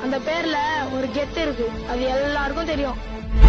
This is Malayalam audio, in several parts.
அந்த பேர்ல ஒரு கெத்து இருக்கு அது எல்லாருக்கும் தெரியும்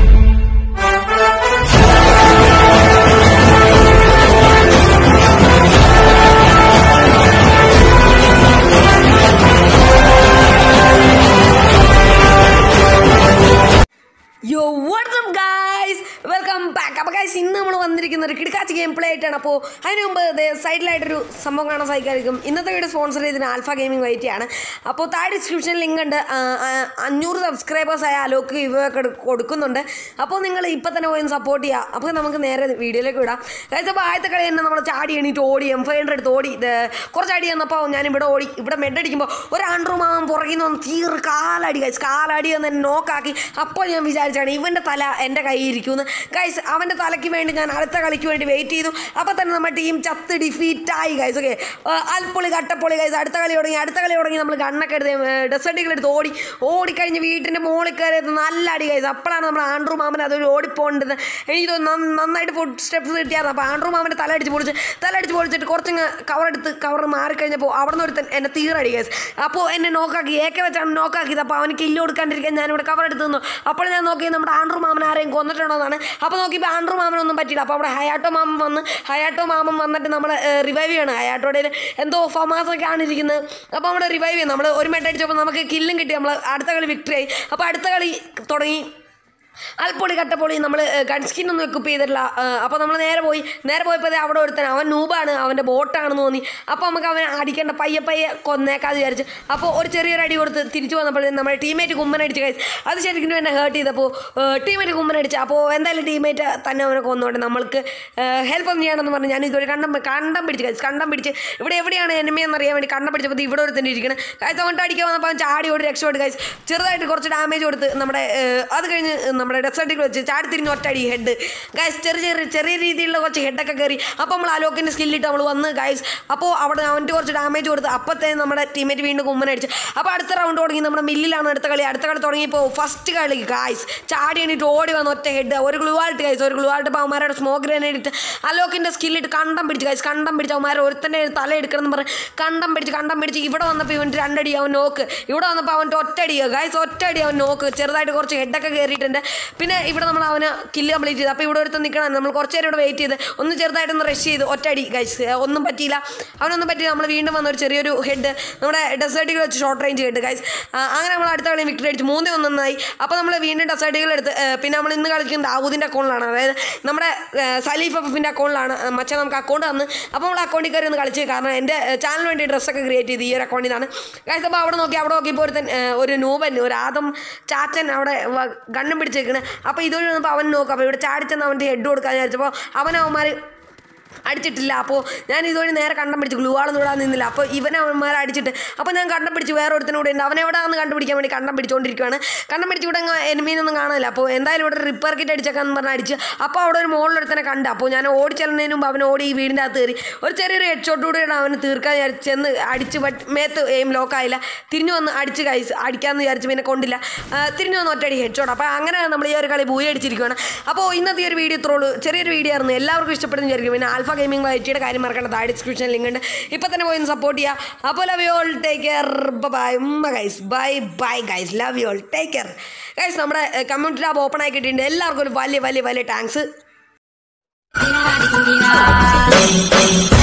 yo WhatsApp guys welcome back അപ്പോൾ ഗായ്സ് ഇന്ന് നമ്മൾ വന്നിരിക്കുന്ന ഒരു കിടക്കാച്ചി ഗെയിം പ്ലേ ആയിട്ടാണ് അപ്പോൾ അതിന് മുമ്പ് ദേ സൈഡിലായിട്ടൊരു സംഭവം കാണാൻ സാധിക്കായിരിക്കും ഇന്നത്തെ വീഡിയോ സ്പോൺസർ ചെയ്തതിന് ആൽഫ ഗെയിമിംഗ് വൈറ്റിയാണ് അപ്പോൾ താഴെ ഡിസ്ക്രിപ്ഷൻ ലിങ്ക് ഉണ്ട് ആ, ആ, അഞ്ഞൂറ് സബ്സ്ക്രൈബേഴ്സ് ആയ അലോക്ക് ഇവയൊക്കെ എടു- കൊടുക്കുന്നുണ്ട് അപ്പോൾ നിങ്ങൾ ഇപ്പം തന്നെ പോയി സപ്പോർട്ട് ചെയ്യുക അപ്പോൾ നമുക്ക് നേരെ വീഡിയോയിലേക്ക് വിടാം ഗായ്സ് അപ്പോൾ ആദ്യത്തെ കളി തന്നെ നമ്മൾ ചാടി എണീറ്റ് ഓടി എം ഫൈവ് ഹൺഡ്രഡ് എടുത്ത് ഓടി ഇത് കുറച്ച് അടി വന്നപ്പോൾ ഞാൻ ഇവിടെ ഓടി ഇവിടെ മെഡ് അടിക്കുമ്പോൾ ഒരു ആൻഡ്രൂ മാമൻ പുറകിൽ നിന്ന് വന്ന് തീർ കാലടി ഗൈസ് കാലടി എന്ന് എന്നെ നോക്കാക്കി അപ്പോൾ ഞാൻ വിചാരിച്ചാണ് ഇവൻ്റെ തല എൻ്റെ കയ്യിൽ ഇരിക്കുമെന്ന് ഗൈസ് അവൻ്റെ തലയ്ക്ക് വേണ്ടി ഞാൻ അടുത്ത കളിക്ക് വേണ്ടി വെയിറ്റ് ചെയ്തു അപ്പോൾ തന്നെ നമ്മുടെ ടീം ചത്ത് ഡിഫീറ്റായി ഗൈസ് ഓക്കെ അൽപ്പൊളി കട്ടപ്പൊളി ഗൈസ് അടുത്ത കളി തുടങ്ങി അടുത്ത കളി തുടങ്ങി നമ്മൾ ഗണ്ണൊക്കെ എടുത്ത് ഡെസേർട്ടുകൾ എടുത്ത് ഓടി ഓടിക്കഴിഞ്ഞ് വീട്ടിൻ്റെ മുകളിൽ കയറിയത് നല്ല അടി ഗൈസ് അപ്പോഴാണ് നമ്മൾ ആൻഡ്രൂ മാമൻ അതൊരു ഓടിപ്പോണ്ടത് എനിക്ക് തോന്നുന്നു നന്ന- നന്നായിട്ട് ഫുഡ് സ്റ്റെപ്സ് കിട്ടിയായിരുന്നു അപ്പോൾ ആൻഡ്രൂ മാമൻ്റെ തല അടിച്ച് പൊളിച്ച് തല അടിച്ച് പൊളിച്ചിട്ട് കുറച്ചങ്ങ് കവർ എടുത്ത് കവർ മാറിക്കഴിഞ്ഞപ്പോൾ അവിടെ നിന്ന് ഒരുത്തൻ എന്നെ തീറടി ഗൈസ് അപ്പോൾ എന്നെ നോക്കാക്കി ഏക്കെ വെച്ചാണ് നോക്കാക്കിയത് അപ്പോൾ അവന് കില്ല് കൊടുക്കാണ്ടിരിക്കാൻ ഞാനിവിടെ കവർ എടുത്ത് നിന്നു അപ്പോൾ ഞാൻ നോക്കി നമ്മുടെ ആൻഡ്രൂ മാമൻ ആരെയും കൊന്നിട്ടുണ്ടോന്നാണ് അപ്പോൾ നോക്കിയപ്പോൾ ആൻഡ്രൂ മാമനൊന്നും പറ്റിയില്ല അപ്പോൾ അവിടെ ഹയാട്ടോ മാമൻ വന്ന് ഹയാട്ടോ മാമൻ വന്നിട്ട് നമ്മളെ റിവൈവ് ചെയ്യണം ഹയാട്ടോടെ എന്തോ ഫമാസൊക്കെ ആണ് ഇരിക്കുന്നത് അപ്പോൾ നമ്മുടെ റിവൈവ് ചെയ്യും നമ്മൾ ഒരു മെട്ട് അടിച്ചപ്പോൾ നമുക്ക് കില്ലും കിട്ടി നമ്മൾ അടുത്ത കളി വിക്ടറി ആയി അപ്പോൾ അടുത്ത കളി തുടങ്ങി അൽപ്പൊടി കട്ടപ്പൊടി നമ്മൾ ഗൺ സ്കിൻ ഒന്നും എക്വിപ്പ് ചെയ്തിട്ടില്ല അപ്പോൾ നമ്മൾ നേരെ പോയി നേരെ പോയപ്പോൾ ദേ അവിടെ ഒരുത്തൻ അവൻ നൂബാണ് അവൻ്റെ ബോട്ടാണെന്ന് തോന്നി അപ്പോൾ നമുക്ക് അവനെ അടിക്കേണ്ട പയ്യെ പയ്യെ കൊന്നേക്കാന്ന് വിചാരിച്ച് അപ്പോൾ ഒരു ചെറിയൊരു അടി കൊടുത്ത് തിരിച്ചു വന്നപ്പോഴേ നമ്മുടെ ടീമേറ്റ് കുമ്മനടിച്ച് കഴിച്ച് അത് ശരിക്കും എന്നെ ഹേർട്ട് ചെയ്തപ്പോൾ ടീമേറ്റ് കുമ്മനടിച്ച് അപ്പോൾ എന്തായാലും ടീമേറ്റ് തന്നെ അവനെ കൊന്നുകൊണ്ട് നമ്മൾക്ക് ഹെൽപ്പ് ഒന്നും ചെയ്യണമെന്ന് പറഞ്ഞ് ഞാൻ ഇതുവരെ കണ്ടം കണ്ടം പിടിച്ച് കഴിച്ച് കണ്ടം പിടിച്ച് ഇവിടെ എവിടെയാണ് enemy എന്ന് അറിയാൻ വേണ്ടി കണ്ടം പിടിച്ചപ്പോൾ ദേ ഇവിടെ ഒരുത്തന്നെ ഇരിക്കണം കഴിച്ച് അവൻ അടിക്കാൻ വന്നപ്പോൾ അവൻ ചാടി ഓടി രക്ഷപ്പെട്ട് കഴിച്ച് ചെറുതായിട്ട് കുറച്ച് ഡാമേജ് കൊടുത്ത് നമ്മുടെ ഏഹ്, അത് കഴിഞ്ഞ് നമ്മുടെ ഡെസേർട്ടിൽ വെച്ച് ചാടി തിരിഞ്ഞ് ഒറ്റടി ഹെഡ് ഗൈസ് ചെറിയ ചെറിയ ചെറിയ രീതിയിലുള്ള കുറച്ച് ഹെഡൊക്കെ കയറി അപ്പോൾ നമ്മൾ അലോക്കിൻ്റെ സ്കില്ലിട്ട് നമ്മൾ വന്ന് ഗൈസ് അപ്പോൾ അവിടെ അവൻ്റെ കുറച്ച് ഡാമേജ് കൊടുത്ത് അപ്പോഴത്തേ നമ്മുടെ ടീമേറ്റ് വീണ്ടും കുമ്മനടിച്ച് അപ്പോൾ അടുത്ത റൗണ്ട് തുടങ്ങി നമ്മുടെ മില്ലിലാണ് അടുത്ത കളി അടുത്ത കളി തുടങ്ങിയപ്പോൾ ഫസ്റ്റ് കളി ഗൈസ് ചാടി എണീറ്റ് ഓടി വന്ന് ഒറ്റ ഹെഡ് ഒരു ഗ്ലൂവാൾട്ട് ഗൈസ് ഒരു ഗ്ലൂവാൾട്ട് അപ്പോൾ അവന്മാരുടെ സ്മോക്ക് ഗ്രനേഡ് ഇട്ട് അലോക്കിൻ്റെ സ്കില്ലിട്ട് കണ്ടം പിടിച്ച് ഗൈസ് കണ്ടം പിടിച്ച് അവന്മാർ ഒരുത്തൻ്റെ തല എടുക്കണം എന്ന് പറഞ്ഞ് കണ്ടം പിടിച്ച് കണ്ടം പിടിച്ച് ഇവിടെ വന്നപ്പോൾ ഇവൻ രണ്ടടി അവൻ നോക്ക് ഇവിടെ വന്നപ്പോൾ അവൻ്റെ ഒറ്റടി ഗൈസ് ഒറ്റടി അവൻ നോക്ക് ചെറുതായിട്ട് കുറച്ച് ഹെഡൊക്കെ കയറിയിട്ടുണ്ട് പിന്നെ ഇവിടെ നമ്മൾ അവന് കില്ല് കംപ്ലീറ്റ് ചെയ്ത് അപ്പോൾ ഇവിടെ ഒരുത്തൻ നിൽക്കണം നമ്മൾ കുറച്ച് നേരം ഇവിടെ വെയിറ്റ് ചെയ്ത് ഒന്ന് ചെറുതായിട്ടൊന്ന് റഷ് ചെയ്ത് ഒറ്റടി ഗൈസ് ഒന്നും പറ്റിയില്ല അവനൊന്നും പറ്റിയില്ല നമ്മൾ വീണ്ടും വന്ന ഒരു ചെറിയൊരു ഹെഡ് നമ്മുടെ ഡെസേർട്ടുകൾ വെച്ച് ഷോർട്ട് റേഞ്ച് ഹെഡ് ഗൈസ് അങ്ങനെ നമ്മൾ അടുത്ത കളി വിക്കറ്റ് അടിച്ച് മൂന്നേ ഒന്നായി അപ്പോൾ നമ്മൾ വീണ്ടും ഡെസേർട്ടുകൾ എടുത്ത് ആ, പിന്നെ നമ്മൾ ഇന്ന് കളിക്കുന്നത് ദാവൂദിൻ്റെ അക്കൗണ്ടിലാണ് അതായത് നമ്മുടെ ആ, സലീഫ് എഫിൻ്റെ അക്കൗണ്ടിലാണ് മച്ചാ നമുക്ക് അക്കൗണ്ട് തന്ന് അപ്പോൾ നമ്മൾ അക്കൗണ്ടിൽ കയറി ഒന്ന് കളിച്ച് കാരണം എൻ്റെ ചാനലിന് വേണ്ടി ഡ്രസ്സൊക്കെ ക്രിയേറ്റ് ചെയ്ത് ഈ ഒരു അക്കൗണ്ടിൽ നിന്നാണ് ഗൈസ് അപ്പോൾ അവിടെ നോക്കി അവിടെ നോക്കിയപ്പോൾ ഒരുത്തൻ ആ, ഒരു നൂപൻ ഒരു ആദം ചാച്ചൻ അവിടെ വ- ഗണ്ണും പിടിച്ചേക്കണ് അപ്പോൾ ഇതുവഴി വന്നപ്പോൾ അവൻ നോക്കും അപ്പോൾ ഇവിടെ ചാടിച്ചെന്ന് അവൻ്റെ ഹെഡ് കൊടുക്കാൻ വിചാരിച്ചപ്പോൾ അവൻ അവന്മാർ അടിച്ചിട്ടില്ല അപ്പോൾ ഞാൻ ഇതുവഴി നേരെ കണ്ടം പിടിച്ച് ഗ്ലൂ ആളൊന്നും ഇടാൻ നിന്നില്ല അപ്പോൾ ഇവനെ അവന്മാരെ അടിച്ചിട്ട് അപ്പോൾ ഞാൻ കണ്ടം പിടിച്ച് വേറെ ഒരുത്തനൂടെ ഉണ്ട് അവൻ എവിടെ നിന്ന് കണ്ടുപിടിക്കാൻ വേണ്ടി കണ്ടം പിടിച്ചുകൊണ്ടിരിക്കുകയാണ് കണ്ടം പിടിച്ച് ഇവിടെ എനിമീനൊന്നും കാണാനില്ല അപ്പോൾ എന്തായാലും ഇവിടെ റിപ്പയർ കിറ്റ് അടിച്ചേക്കാന്ന് പറഞ്ഞ് അടിച്ച് അപ്പോൾ അവിടെ ഒരു മുകളിലൊരുത്തനെ കണ്ട് അപ്പോൾ ഞാൻ ഓടിച്ചെല്ലുന്നതിന് മുമ്പ് അവൻ ഓടി ഈ വീടിൻ്റെ അകത്ത് കയറി ഒരു ചെറിയൊരു ഹെഡ് ഷോട്ട് കൂടിയാണ് അവന് തീർക്കാൻ വിചാരിച്ച് ചെന്ന് അടിച്ച് ബട്ട് മേത്ത് എയിം ലോക്കായില്ല തിരിഞ്ഞു വന്ന് അടിച്ച് കൈസ് അടിക്കാമെന്ന് വിചാരിച്ച് പിന്നെ കൊണ്ടില്ല ആ, തിരിഞ്ഞു വന്ന് ഒറ്റയടി ഹെഡ് ഷോട്ട് അപ്പോൾ അങ്ങനെ നമ്മൾ ഈ ഒരു കളി ബൂയി അടിച്ചിരിക്കുകയാണ് അപ്പോൾ ഇന്നത്തെ ഈ ഒരു വീഡിയോ ഇത്രയുള്ളൂ ചെറിയൊരു വീഡിയോ ആയിരുന്നു എല്ലാവർക്കും ഇഷ്ടപ്പെടുന്ന വിചാരിക്കും പിന്നെ ആൽഫ ഗെയിമിംഗ് വൈറ്റിയുടെ കാര്യം മറക്കേണ്ട താഴെ ഡിസ്ക്രിപ്ഷൻ ലിങ്ക് ഉണ്ട് ഇപ്പോൾ തന്നെ പോയി സപ്പോർട്ട് ചെയ്യുക അപ്പോൾ love you all take care bye ഉമ്മ guys bye bye guys love you all take care guys നമ്മുടെ കമ്മ്യൂണിറ്റി ടാബ് ഓപ്പൺ ആയി കിട്ടിയിട്ടുണ്ട് എല്ലാവർക്കും ഒരു വലിയ വലിയ വലിയ താങ്ക്സ്